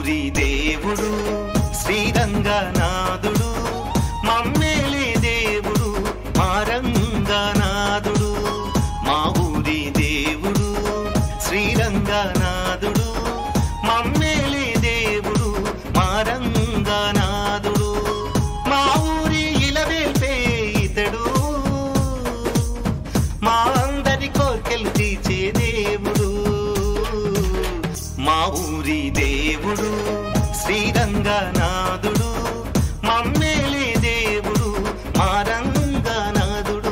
ఊరి దేవుడు శ్రీరంగనాథుడు మమ్మేలే దేవుడు మా రంగనాథుడు మా ఊరి దేవుడు శ్రీరంగనాథుడు మమ్మేలే దేవుడు మా రంగనాథుడు మా ఊరి ఇలవేల్పే ఇతడు మా అందరి కోర్కెలు తీర్చే దేవుడు మా ఊరి దేవుడు శ్రీరంగనాథుడు మమ్మేలే దేవుడు మా రంగనాథుడు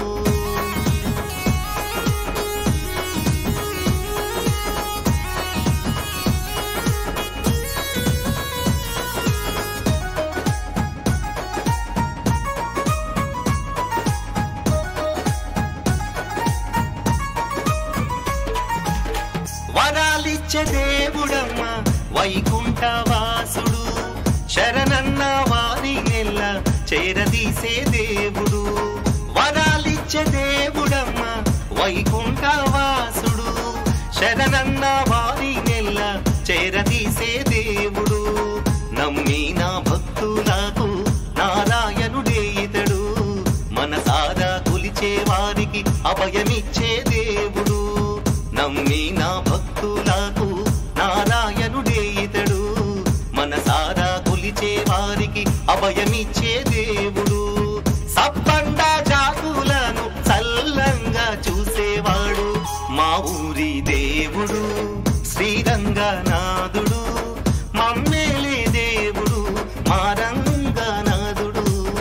వరాలిచ్చే దేవుడమ్మ వైకుంఠ వాసుడు శరణన్న వారి నెల్ల చేరదీసే దేవుడు వరాలిచ్చే దేవుడమ్మ వైకుంఠ వాసుడు శరణన్న వారి నెల్ల చేరదీసే దేవుడు నమ్మిన భక్తులకు నారాయణుడే ఇతడు మనసారా కొలిచే వారికి అభయమిచ్చే దేవుడు నమ్మిన భక్తులకు నారాయణుడే ఇతడు మనసారా కొలిచే వారికి అభయమిచ్చే దేవుడు సబ్బండ జాతులను చల్లంగా చూసేవాడు మా ఊరి దేవుడు శ్రీరంగనాథుడు మమ్మేలే దేవుడు మా రంగనాథుడు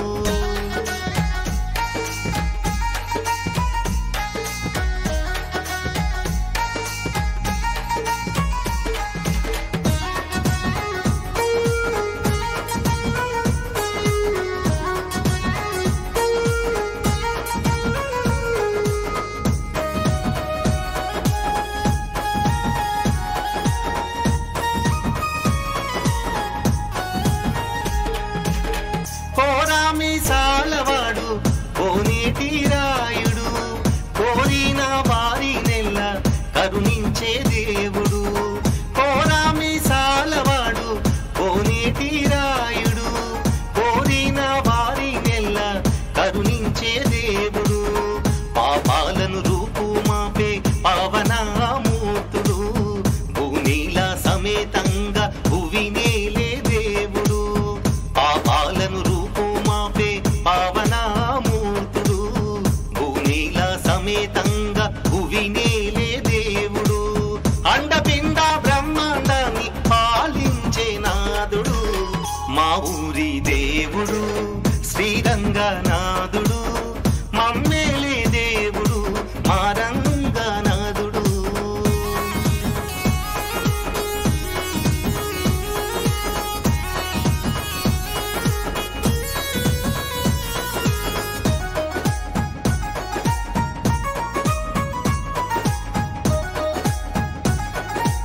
కోరామి సాలవాడు కోనేటి రాయుడు కోరిన వారి నెల్ల కరుణించే దేవుడు కోరామి సాలవాడు కోనేటి రాయుడు కోరిన వారి నెల్ల కరుణించే దేవుడు పాపాలను రూపుమాపే పావనామూర్తుడు భూనీల సమేతంగా భువినేలే దేవుడు పాపాలను రూపుమాపే పావనామూర్తుడు భూనీల సమేతంగా భువినేలే దేవుడు అండపిండ బ్రహ్మాండాన్ని పాలించే నాదుడు మా ఊరి దేవుడు శ్రీరంగనాథుడు మమ్మేలే దేవుడు మా రంగనాథుడు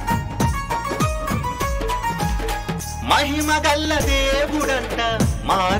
మహిమ గల్ల దేవుడంట మా